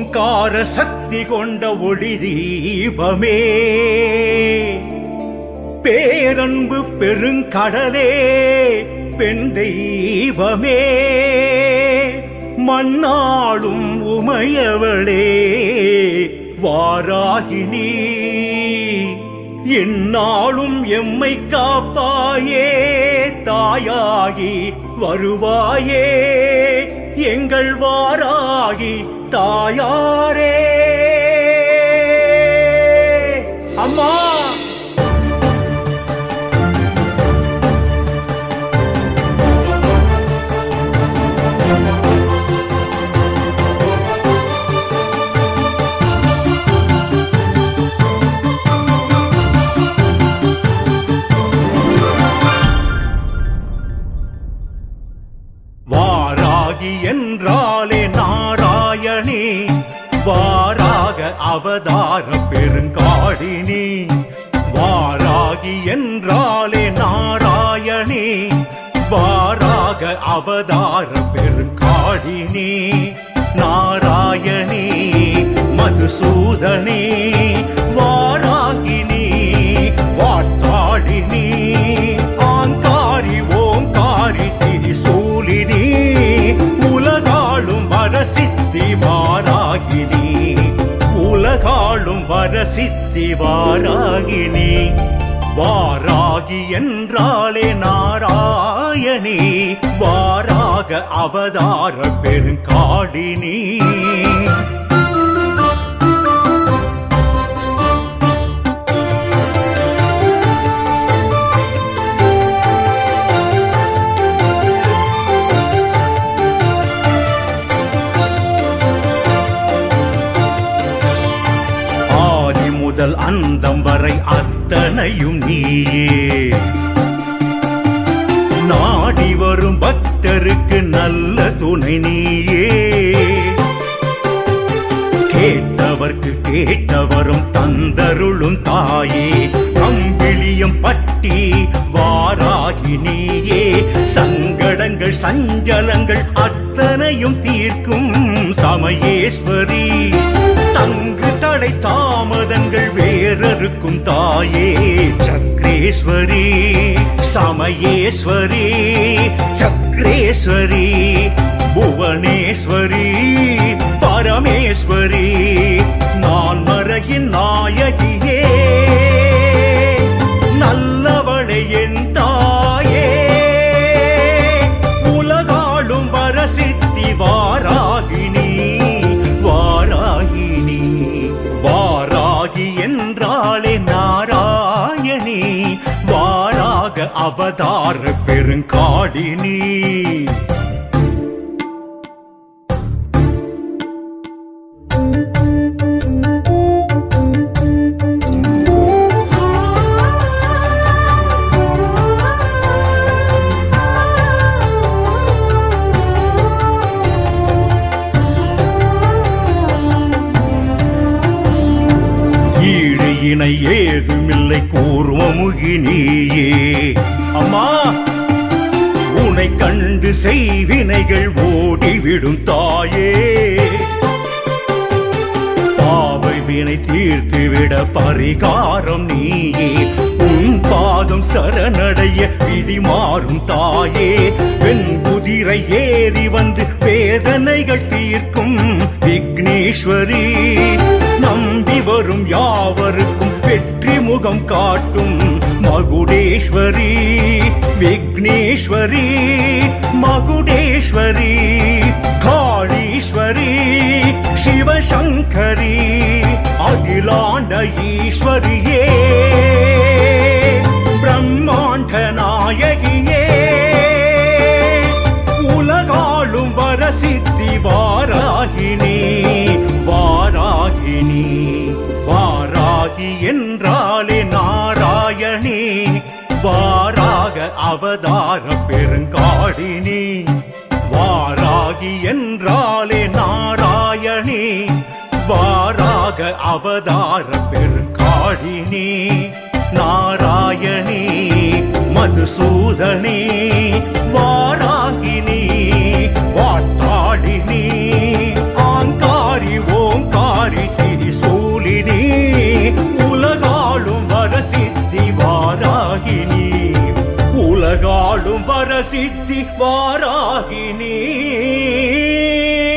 ஓங்கார சக்தி கொண்ட ஒளி தீபமே பேரன்பு பெருங்கடலே பெண் தெய்வமே மண்ணாளும் உமையவளே வாராகினி என்னாலும் எம்மை காப்பாயே தாயாகி வருவாயே எங்கள் வாராகி தாயாரே அம்மா வாராகி என்றாலே நாராயணி வாராக அவதார பெருங்காடினி வாராகி என்றாலே நாராயணி வாராக அவதார பெருங்காடினி நாராயணி மதுசூதனி வாராகினி வாட்டாளினி ஆங்காரி ஓங்காரி திரிசூலினி உலகாளும் வரசித்தி வாராகினி உலகாளும் வரசித்தி வாராகினி வாராகி என்றாலே நாராயணி வாராக அவதார பெருங்காடினி ஆதி முதல் அந்தம் வரை அத்தனையும் நீயே நாடி வரும் பக்தருக்கு நல்ல துணை நீயே கேட்டவர்க்கு கேட்டவரும் தந்தருளும் தாயே கம்பிளியம் பட்டி வாராகி நீயே சங்கடங்கள் சஞ்சலங்கள் அத்தனையும் தீர்க்கும் சமயேஸ்வரி தங்கு தடை தாமதங்கள் வேறறுக்கும் தாயே சக்ரேஸ்வரி சமயேஸ்வரி சக்ரேஸ்வரி புவனேஸ்வரி பரமேஸ்வரி நான் மறையின் நாயகியே நல்லவளை என் தாயே உலகாளும் வரசித்தி வாராகினி வாராகினி வாராகி என்றாலே நாராயணி வாராக அவதார பெருங்காடினி ஈடு இணை ஏதுமில்லை கூர்மமுகி நீயே அம்மா உனை கண்டு செய்வினைகள் ஓடிவிடும் தாயே பாவை வினை தீர்த்துவிட பரிகாரம் நீயே உன் பாதம் சரணடைய விதி மாறும் தாயே வெண் குதிரை ஏறி வந்து வேதனைகள் தீர்க்கும் விக்னேஸ்வரி நம்பி வரும் யாவருக்கும் வெற்றி முகம் காட்டும் மகுடேஸ்வரி விக்னேஸ்வரி மகுடேஸ்வரி காளீஸ்வரி சிவசங்கரி அகிலாண்ட ஈஸ்வரியே பிரம்மாண்ட நாயகியே உலகாளும் வரசித்தி வாராகினி வாராகினி வாராகி என்றாலே நாராயணி வாராக அவதார பெருங்காடினி வாராகி என்றாலே நாராயணி வாராக அவதார பெருங்காடினி நாராயணி மதுசூதனி வாராகினி வாட்டாளினி ஆங்காரி ஓங்காரி வாராகினி உலகாளும் வரசித்தி வாராகினி